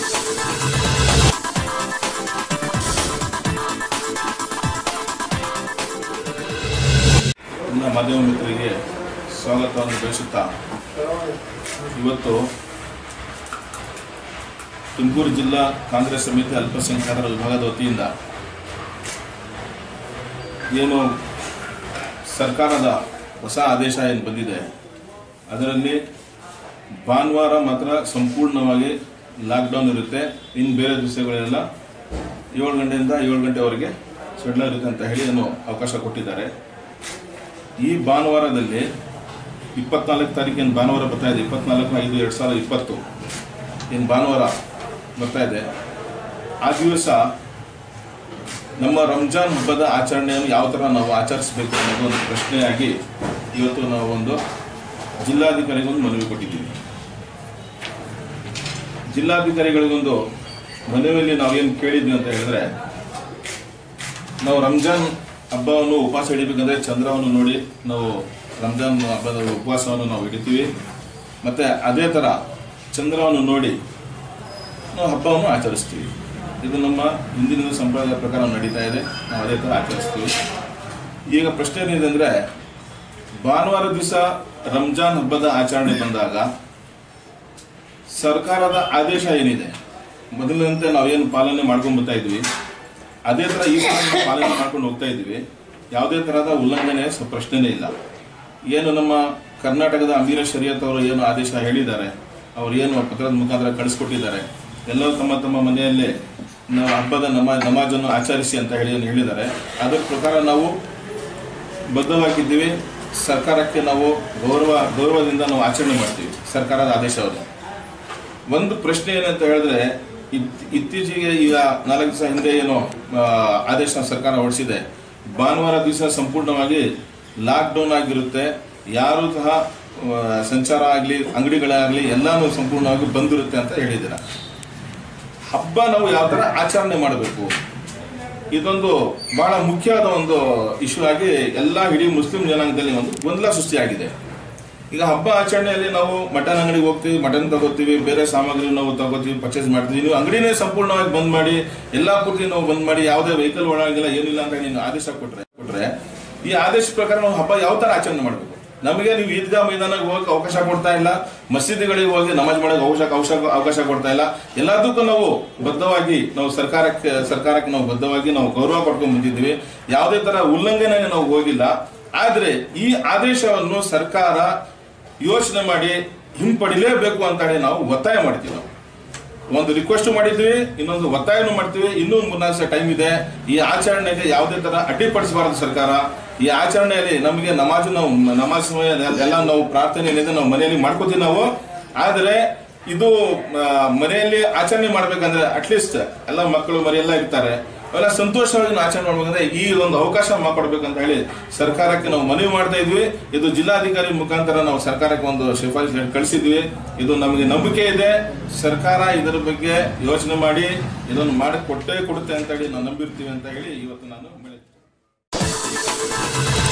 ನನ್ನ ಮಾಧ್ಯಮ ಮಿತ್ರರಿಗೆ ಸ್ವಾಗತವನ್ನು ಬಯಸುತ್ತಾ ಇವತ್ತು ತುಮಕೂರು ಜಿಲ್ಲಾ ಕಾಂಗ್ರೆಸ್ ಸಮಿತಿ ಅಲ್ಪಸಂಖ್ಯಾತರ ವಿಭಾಗದ ವತಿಯಿಂದ ಏನು ಸರ್ಕಾರದ ಹೊಸ ಆದೇಶ ಏನು ಬಂದಿದೆ ಅದರಲ್ಲಿ ಭಾನುವಾರ ಮಾತ್ರ ಸಂಪೂರ್ಣವಾಗಿ ಲಾಕ್ಡೌನ್ ಇರುತ್ತೆ ಇನ್ನು ಬೇರೆ ದಿವಸಗಳೆಲ್ಲ ಏಳು ಗಂಟೆಯಿಂದ ಏಳು ಗಂಟೆವರೆಗೆ ಸಡ್ಲ ಇರುತ್ತೆ ಅಂತ ಹೇಳಿ ಏನು ಅವಕಾಶ ಕೊಟ್ಟಿದ್ದಾರೆ ಈ ಭಾನುವಾರದಲ್ಲಿ ಇಪ್ಪತ್ನಾಲ್ಕು ತಾರೀಕಿನ ಭಾನುವಾರ ಬರ್ತಾ ಇದೆ ಇಪ್ಪತ್ನಾಲ್ಕು ಐದು ಎರಡು ಸಾವಿರದ ಇಪ್ಪತ್ತು ಏನು ಭಾನುವಾರ ಬರ್ತಾ ಇದೆ ಆ ದಿವಸ ನಮ್ಮ ರಂಜಾನ್ ಹಬ್ಬದ ಆಚರಣೆಯನ್ನು ಯಾವ ಥರ ನಾವು ಆಚರಿಸಬೇಕು ಅನ್ನೋದು ಒಂದು ಪ್ರಶ್ನೆಯಾಗಿ ಇವತ್ತು ನಾವು ಒಂದು ಜಿಲ್ಲಾಧಿಕಾರಿಗೊಂದು ಮನವಿ ಕೊಟ್ಟಿದ್ದೀವಿ ಜಿಲ್ಲಾಧಿಕಾರಿಗಳಿಗೊಂದು ಮನವಿಯಲ್ಲಿ ನಾವೇನು ಕೇಳಿದ್ವಿ ಅಂತ ಹೇಳಿದ್ರೆ ನಾವು ರಂಜಾನ್ ಹಬ್ಬವನ್ನು ಉಪವಾಸ ಹಿಡಿಬೇಕಂದ್ರೆ ಚಂದ್ರವನ್ನು ನೋಡಿ ನಾವು ರಂಜಾನ್ ಹಬ್ಬದ ಉಪವಾಸವನ್ನು ನಾವು ಹಿಡಿತೀವಿ ಮತ್ತು ಅದೇ ಥರ ಚಂದ್ರವನ್ನು ನೋಡಿ ನಾವು ಹಬ್ಬವನ್ನು ಆಚರಿಸ್ತೀವಿ ಇದು ನಮ್ಮ ಹಿಂದಿನ ಸಂಪ್ರದಾಯ ಪ್ರಕಾರ ನಡೀತಾ ಇದೆ ನಾವು ಅದೇ ಥರ ಆಚರಿಸ್ತೀವಿ ಈಗ ಪ್ರಶ್ನೆ ಏನಿದೆ ಅಂದರೆ ಭಾನುವಾರ ದಿವಸ ರಂಜಾನ್ ಹಬ್ಬದ ಆಚರಣೆ ಬಂದಾಗ ಸರ್ಕಾರದ ಆದೇಶ ಏನಿದೆ ಮೊದಲಿನಂತೆ ನಾವೇನು ಪಾಲನೆ ಮಾಡ್ಕೊಂಡು ಬರ್ತಾ ಇದ್ವಿ ಅದೇ ಥರ ಈ ಸಲ ನಾವು ಪಾಲನೆ ಮಾಡ್ಕೊಂಡು ಹೋಗ್ತಾ ಇದ್ವಿ ಯಾವುದೇ ಥರದ ಉಲ್ಲಂಘನೆ ಸ- ಪ್ರಶ್ನೆನೇ ಇಲ್ಲ ಏನು ನಮ್ಮ ಕರ್ನಾಟಕದ ಅಮೀರ ಶರಿಯತ್ ಅವರು ಏನು ಆದೇಶ ಹೇಳಿದ್ದಾರೆ ಅವ್ರು ಏನು ಪತ್ರದ ಮುಖಾಂತರ ಕಳಿಸ್ಕೊಟ್ಟಿದ್ದಾರೆ ಎಲ್ಲರೂ ತಮ್ಮ ತಮ್ಮ ಮನೆಯಲ್ಲೇ ನಾವು ಹಬ್ಬದ ನಮಾ ನಮಾಜನ್ನು ಆಚರಿಸಿ ಅಂತ ಹೇಳಿ ಏನು ಹೇಳಿದ್ದಾರೆ ಅದರ ಪ್ರಕಾರ ನಾವು ಬದ್ಧವಾಗಿದ್ದೀವಿ ಸರ್ಕಾರಕ್ಕೆ ನಾವು ಗೌರವ ಗೌರವದಿಂದ ನಾವು ಆಚರಣೆ ಮಾಡ್ತೀವಿ ಸರ್ಕಾರದ ಆದೇಶವನ್ನು ಒಂದು ಪ್ರಶ್ನೆ ಏನಂತ ಹೇಳಿದ್ರೆ ಇತ್- ಇತ್ತೀಚೆಗೆ ಈಗ ನಾಲ್ಕು ದಿವಸ ಹಿಂದೆ ಏನು ಆ, ಆದೇಶ ಸರ್ಕಾರ ಹೊರಡಿಸಿದೆ ಭಾನುವಾರ ದಿವಸ ಸಂಪೂರ್ಣವಾಗಿ ಲಾಕ್ಡೌನ್ ಆಗಿರುತ್ತೆ ಯಾರು ಸಹ ಆ, ಸಂಚಾರ ಆಗಲಿ ಅಂಗಡಿಗಳಾಗಲಿ ಎಲ್ಲಾನು ಸಂಪೂರ್ಣವಾಗಿ ಬಂದಿರುತ್ತೆ ಅಂತ ಹೇಳಿದ್ದೀರ ಹಬ್ಬ ನಾವು ಯಾವ ಥರ ಆಚರಣೆ ಮಾಡಬೇಕು ಇದೊಂದು ಬಹಳ ಮುಖ್ಯವಾದ ಒಂದು ಇಶ್ಯೂ ಆಗಿ ಎಲ್ಲ ಇಡೀ ಮುಸ್ಲಿಂ ಜನಾಂಗದಲ್ಲಿ ಒಂದು ಗೊಂದಲ ಸೃಷ್ಟಿಯಾಗಿದೆ ಈಗ ಹಬ್ಬ ಆಚರಣೆಯಲ್ಲಿ ನಾವು ಮಟನ್ ಅಂಗಡಿಗೆ ಹೋಗ್ತೀವಿ ಮಟನ್ ತಗೋತೀವಿ ಬೇರೆ ಸಾಮಗ್ರಿ ನಾವು ತಗೋತೀವಿ ಪರ್ಚೇಸ್ ಮಾಡ್ತೀವಿ ನೀವು ಅಂಗಡಿನೇ ಸಂಪೂರ್ಣವಾಗಿ ಬಂದ್ ಮಾಡಿ ಎಲ್ಲಾ ಪೂರ್ತಿ ನಾವು ಬಂದ್ ಮಾಡಿ ಯಾವುದೇ ವೆಹಿಕಲ್ ಒಳಗಿಲ್ಲ ಏನಿಲ್ಲ ಅಂತ ನೀನು ಆದೇಶ ಕೊಟ್ರೆ ಕೊಟ್ರೆ ಈ ಆದೇಶ ಪ್ರಕಾರ ನಾವು ಹಬ್ಬ ಯಾವ ತರ ಆಚರಣೆ ಮಾಡಬೇಕು ನಮಗೆ ನೀವು ಈದ್ಗಾ ಮೈದಾನಕ್ಕೆ ಹೋಗಕ್ಕೆ ಅವಕಾಶ ಕೊಡ್ತಾ ಇಲ್ಲ ಮಸೀದಿಗಳಿಗೆ ಹೋಗಿ ನಮಾಜ್ ಮಾಡಕ್ಕೆ ಅವಕಾಶ ಅವಕಾಶ ಅವಕಾಶ ಕೊಡ್ತಾ ಇಲ್ಲ ಎಲ್ಲದಕ್ಕೂ ನಾವು ಬದ್ಧವಾಗಿ ನಾವು ಸರ್ಕಾರಕ್ಕೆ ಸರ್ಕಾರಕ್ಕೆ ನಾವು ಬದ್ಧವಾಗಿ ನಾವು ಗೌರವ ಪಡ್ಕೊಂಡು ಬಂದಿದ್ದೀವಿ ಯಾವುದೇ ತರ ಉಲ್ಲಂಘನೆ ನಾವು ಹೋಗಿಲ್ಲ ಆದ್ರೆ ಈ ಆದೇಶವನ್ನು ಸರ್ಕಾರ ಯೋಚನೆ ಮಾಡಿ ಹಿಂಪಡಿಲೇಬೇಕು ಅಂತ ಹೇಳಿ ನಾವು ಒತ್ತಾಯ ಮಾಡ್ತೀವಿ ನಾವು ಒಂದು ರಿಕ್ವೆಸ್ಟ್ ಮಾಡಿದ್ವಿ ಇನ್ನೊಂದು ಒತ್ತಾಯನೂ ಮಾಡ್ತೀವಿ ಇನ್ನೂ ಮೂರ್ನಾಲ್ಕು ದಿವಸ ಟೈಮ್ ಇದೆ ಈ ಆಚರಣೆಗೆ ಯಾವುದೇ ತರ ಅಡ್ಡಿಪಡಿಸಬಾರದು ಸರ್ಕಾರ ಈ ಆಚರಣೆಯಲ್ಲಿ ನಮಗೆ ನಮಾಜ್ ನಾವು ನಮಾಜ್ ಸಮಯ ಎಲ್ಲ ನಾವು ಪ್ರಾರ್ಥನೆ ಏನಿದೆ ನಾವು ಮನೆಯಲ್ಲಿ ಮಾಡ್ಕೋತೀವಿ ನಾವು ಆದ್ರೆ ಇದು ಆ, ಮನೆಯಲ್ಲಿ ಆಚರಣೆ ಮಾಡ್ಬೇಕಂದ್ರೆ ಅಟ್ಲೀಸ್ಟ್ ಎಲ್ಲ ಮಕ್ಕಳು ಮರಿ ಎಲ್ಲ ಇರ್ತಾರೆ ಅವೆಲ್ಲ ಸಂತೋಷವಾಗಿ ನಾವು ಆಚರಣೆ ಮಾಡ್ಬೇಕಂದ್ರೆ ಈ ಒಂದು ಅವಕಾಶ ಮಾಡ್ಕೊಡ್ಬೇಕಂತ ಹೇಳಿ ಸರ್ಕಾರಕ್ಕೆ ನಾವು ಮನವಿ ಮಾಡ್ತಾ ಇದ್ವಿ ಇದು ಜಿಲ್ಲಾಧಿಕಾರಿ ಮುಖಾಂತರ ನಾವು ಸರ್ಕಾರಕ್ಕೆ ಒಂದು ಶಿಫಾರಸು ಕಳಿಸಿದ್ವಿ ಇದು ನಮಗೆ ನಂಬಿಕೆ ಇದೆ ಸರ್ಕಾರ ಇದರ ಬಗ್ಗೆ ಯೋಚನೆ ಮಾಡಿ ಇದನ್ನು ಮಾಡಿ ಕೊಟ್ಟೇ ಕೊಡುತ್ತೆ ಅಂತ ಹೇಳಿ ನಾವು ನಂಬಿರ್ತೀವಿ ಅಂತ ಹೇಳಿ ಇವತ್ತು ನಾನು ಬೆಳೆ